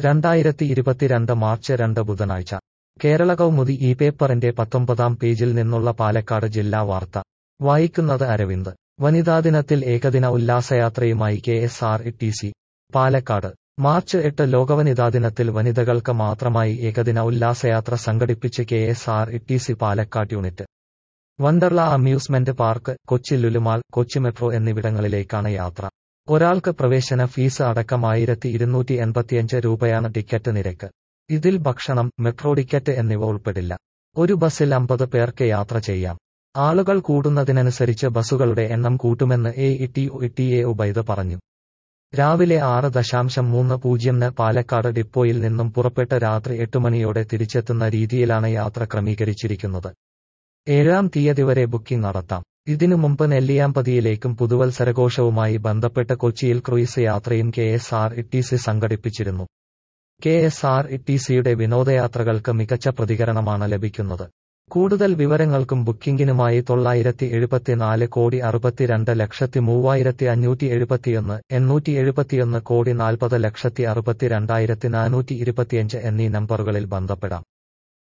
രണ്ടായിരത്തി ഇരുപത്തിരണ്ട് മാർച്ച് രണ്ട് ബുധനാഴ്ച കേരള കൗമുദി ഈ പേപ്പറിന്റെ പത്തൊമ്പതാം പേജിൽ നിന്നുള്ള പാലക്കാട് ജില്ലാ വാർത്ത വായിക്കുന്നത് അരവിന്ദ് വനിതാ ദിനത്തിൽ ഏകദിന ഉല്ലാസയാത്രയുമായി K S R T C Palakkad March എട്ട് ലോകവനിതാ ദിനത്തിൽ വനിതകൾക്ക് മാത്രമായി ഏകദിന ഉല്ലാസയാത്ര സംഘടിപ്പിച്ച് K S R T C Palakkad unit Wonderla amusement park Kochi Lulu mall Kochi metro എന്നിവിടങ്ങളിലേക്കാണ് യാത്ര ഒരാൾക്ക് പ്രവേശന ഫീസ് അടക്കം ആയിരത്തി ഇരുന്നൂറ്റി എൺപത്തിയഞ്ച് രൂപയാണ് ടിക്കറ്റ് നിരക്ക് ഇതിൽ ഭക്ഷണം മെട്രോ ടിക്കറ്റ് എന്നിവ ഉൾപ്പെടില്ല ഒരു ബസ്സിൽ അമ്പത് പേർക്ക് യാത്ര ചെയ്യാം ആളുകൾ കൂടുന്നതിനനുസരിച്ച് ബസ്സുകളുടെ എണ്ണം കൂട്ടുമെന്ന് A E T A Ubaid പറഞ്ഞു രാവിലെ ആറ് ദശാംശം മൂന്ന് പൂജ്യംന് പാലക്കാട് ഡിപ്പോയിൽ നിന്നും പുറപ്പെട്ട് രാത്രി എട്ട് മണിയോടെ തിരിച്ചെത്തുന്ന രീതിയിലാണ് യാത്ര ക്രമീകരിച്ചിരിക്കുന്നത് ഏഴാം തീയതി വരെ ബുക്കിംഗ് നടത്താം ഇതിനു മുമ്പ് നെല്ലിയാമ്പതിയിലേക്കും പുതുവത്സരഘോഷവുമായി ബന്ധപ്പെട്ട് കൊച്ചിയിൽ ക്രൂയിസ് യാത്രയും K S R T C സംഘടിപ്പിച്ചിരുന്നു കെ എസ് ആർ ടി സിയുടെ വിനോദയാത്രകൾക്ക് മികച്ച പ്രതികരണമാണ് ലഭിക്കുന്നത് കൂടുതൽ വിവരങ്ങൾക്കും ബുക്കിംഗിനുമായി തൊള്ളായിരത്തി എഴുപത്തിനാല് കോടി അറുപത്തിരണ്ട് ലക്ഷത്തി മൂവായിരത്തി അഞ്ഞൂറ്റി എഴുപത്തിയൊന്ന് എണ്ണൂറ്റി എഴുപത്തിയൊന്ന് കോടി നാൽപ്പത് ലക്ഷത്തി അറുപത്തിരണ്ടായിരത്തി നാനൂറ്റി ഇരുപത്തിയഞ്ച് എന്നീ നമ്പറുകളിൽ ബന്ധപ്പെടാം